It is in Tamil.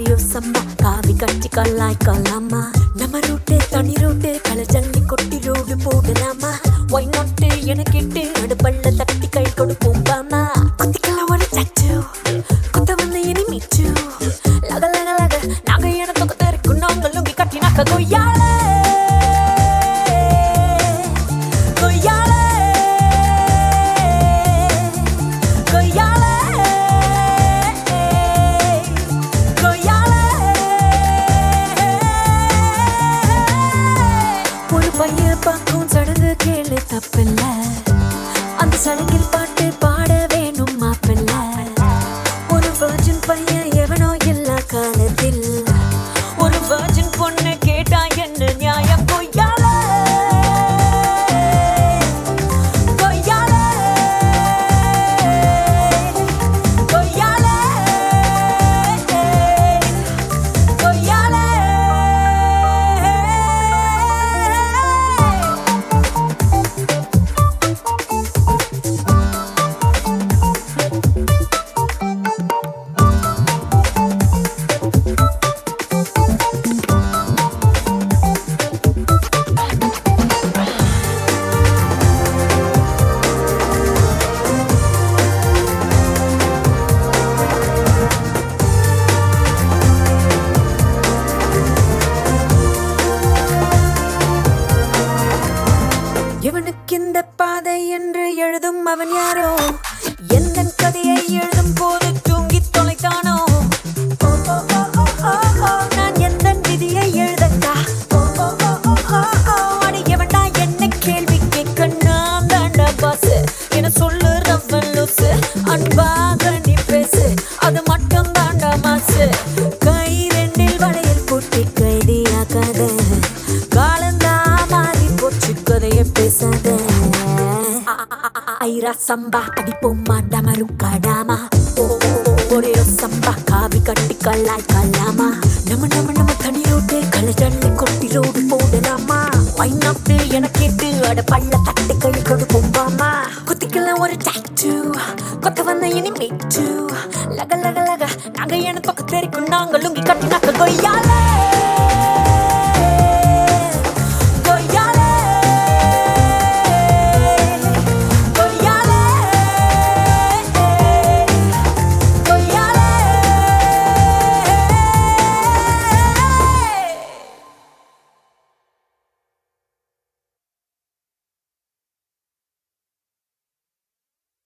ஒரே சம்மா காவி கட்டி கல்லாய்க்கலாமா நம்ம ரூட்டு தனி ரூட்டு களை ஜல்லி கொட்டி ரோடு போடலாமா ஒய் நாட்டு என கேட்டு அடுப்பள்ள தட்டி கை கொடுப்போம் பாமா குத்திக்கலாம் ஒரு சச்சு குத்த வந்து இனி மிச்சு லக லக லக நாங்க என தொக்க தெரிக்கும் நாங்க லுங்கி கட்டினாக்க கொய்யாலே கொய்யாலே கொய்யாலே ஒரு பைய பார்க்கும் சடங்கு கேளு தப்பில்ல அந்த சடங்கில் பாட்டு பாட வேணும் மாப்பில்ல ஒரு virgin பையன் எவனோ எல்லா காலத்தில் ஒரு virgin பொண்ணு கேட்டா என்ன நியாயம் கொய்யால கொய்யால கொய்யால கொய்யால இவனுக்கு இந்த பாதை என்று எழுதும் அவன் யாரோ எந்த கதையை எழுதும் போது தூங்கி தொலைத்தானோ ஓ, ஓ, ஓ, ஓ, ஓ, ஓ, நான் எந்த விதியை எழுதட்டா ஓ, ஓ, ஓ, ஓ, ஓ, ஓ, அட எவன்டா என்ன கேள்வி கேட்க நான் தாண்டா பாஸ் என சொல்லுறவன் லூசு அன்பாக நீ பேசு அது மட்டும் தாண்டா மாசு கை ரெண்டில் வளையல் போட்டு கைதியாக்காத காலந்தா மாறி போச்சு கதைய பேசாத ஐரா சம்பா அடிப்போம்மா டமரு கடாமா ஒரே சம்பா காவி கட்டி கல்லாய் கல்லாமா நம்ம நம்ம நம்ம தனி ரோட்டு கலஜல்லி கொட்டி ரோடு போடலாமா வைநாட்டு என கேட்டு அட பள்ள தட்டு கை கொடுப்போம் பாமா குத்திக்கலாம் ஒரு டாக்டூ கொத்த வந்த இனி மீட்டு லக லக லக நாங்க என பக்கம் தெரிக்கும் நாங்க லுங்கி கட்டி நாக்க கொய்யால